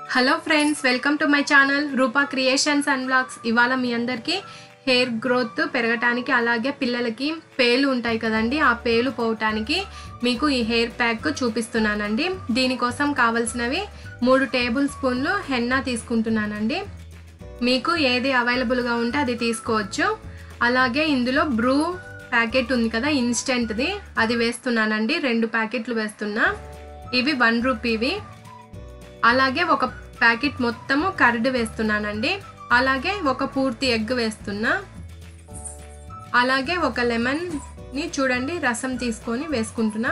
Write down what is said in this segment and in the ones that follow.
hello friends welcome to my channel Rupa creations and blogs ఇవాళ మీ అందరికీ హెయిర్ గ్రోత్ పెరగటానికి అలాగే పిల్లలకి పేలు ఉంటాయి కదండి ఆ పేలు పోవటానికి మీకు ఈ హెయిర్ ప్యాక్ చూపిస్తున్నానండి దీనికోసం కావలసినవి మూడు టేబుల్ స్పూన్లు హెన్నా తీసుకుంటున్నానండి మీకు ఏది అవైలబుల్గా ఉంటే అది తీసుకోవచ్చు అలాగే ఇందులో బ్రూ ప్యాకెట్ ఉంది కదా ఇన్స్టెంట్ది అది వేస్తున్నానండి రెండు ప్యాకెట్లు వేస్తున్నా ఇవి వన్ రూపీవి అలాగే ఒక ప్యాకెట్ మొత్తము కర్డ్ వేస్తున్నానండి అలాగే ఒక పూర్తి ఎగ్ వేస్తున్నా అలాగే ఒక లెమన్ని చూడండి రసం తీసుకొని వేసుకుంటున్నా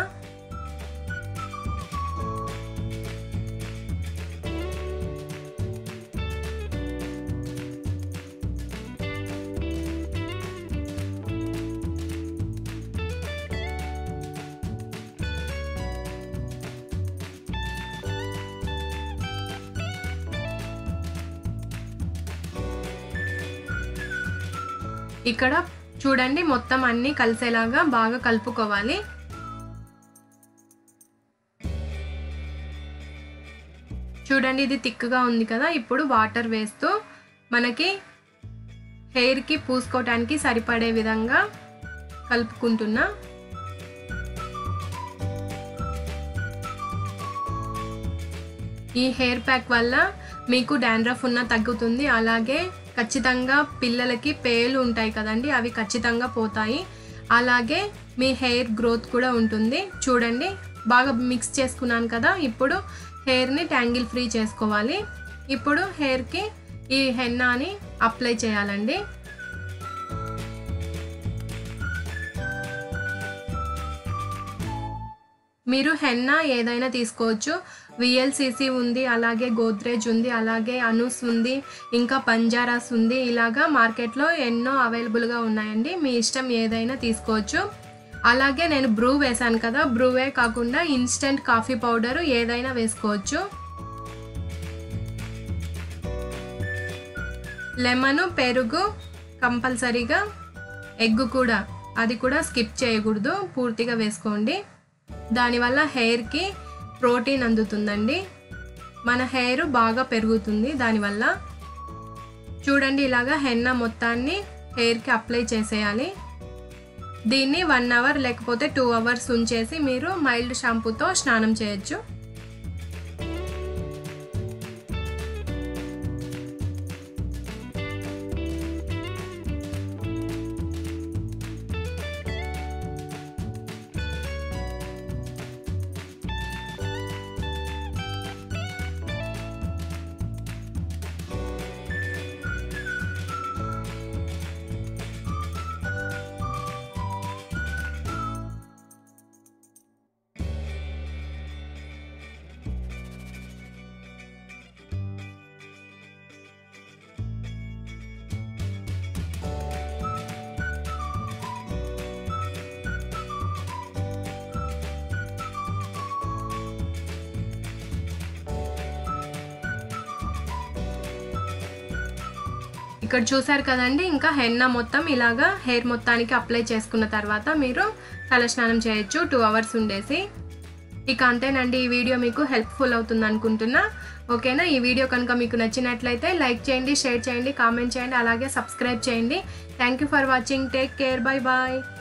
ఇక్కడ చూడండి మొత్తం అన్నీ కలిసేలాగా బాగా కలుపుకోవాలి చూడండి ఇది థిక్గా ఉంది కదా ఇప్పుడు వాటర్ వేస్తూ మనకి హెయిర్కి పూసుకోవటానికి సరిపడే విధంగా కలుపుకుంటున్నా ఈ హెయిర్ ప్యాక్ వల్ల మీకు డాండ్రఫ్ ఉన్న తగ్గుతుంది అలాగే ఖచ్చితంగా పిల్లలకి పేలు ఉంటాయి కదండి అవి ఖచ్చితంగా పోతాయి అలాగే మీ హెయిర్ గ్రోత్ కూడా ఉంటుంది చూడండి బాగా మిక్స్ చేసుకున్నాను కదా ఇప్పుడు హెయిర్ని ట్యాంగిల్ ఫ్రీ చేసుకోవాలి ఇప్పుడు హెయిర్కి ఈ హెన్నాని అప్లై చేయాలండి మీరు హెన్నా ఏదైనా తీసుకోవచ్చు విఎల్సిసి ఉంది అలాగే గోద్రేజ్ ఉంది అలాగే అనూస్ ఉంది ఇంకా పంజారాస్ ఉంది ఇలాగా మార్కెట్లో ఎన్నో అవైలబుల్గా ఉన్నాయండి మీ ఇష్టం ఏదైనా తీసుకోవచ్చు అలాగే నేను బ్రూ వేశాను కదా బ్రూవే కాకుండా ఇన్స్టెంట్ కాఫీ పౌడర్ ఏదైనా వేసుకోవచ్చు లెమను పెరుగు కంపల్సరీగా ఎగ్ కూడా అది కూడా స్కిప్ చేయకూడదు పూర్తిగా వేసుకోండి దానివల్ల హెయిర్కి ప్రోటీన్ అందుతుందండి మన హెయిర్ బాగా పెరుగుతుంది దానివల్ల చూడండి ఇలాగా హెన్న మొత్తాన్ని హెయిర్కి అప్లై చేసేయాలి దీన్ని వన్ అవర్ లేకపోతే టూ అవర్స్ ఉంచేసి మీరు మైల్డ్ షాంపూతో స్నానం చేయొచ్చు ఇక్కడ చూసారు కదండి ఇంకా హెన్న మొత్తం ఇలాగా హెయిర్ మొత్తానికి అప్లై చేసుకున్న తర్వాత మీరు తలస్నానం చేయొచ్చు టూ అవర్స్ ఉండేసి ఇక అంతేనండి ఈ వీడియో మీకు హెల్ప్ఫుల్ అవుతుంది అనుకుంటున్నా ఓకేనా ఈ వీడియో కనుక మీకు నచ్చినట్లయితే లైక్ చేయండి షేర్ చేయండి కామెంట్ చేయండి అలాగే సబ్స్క్రైబ్ చేయండి thank you for watching take care bye bye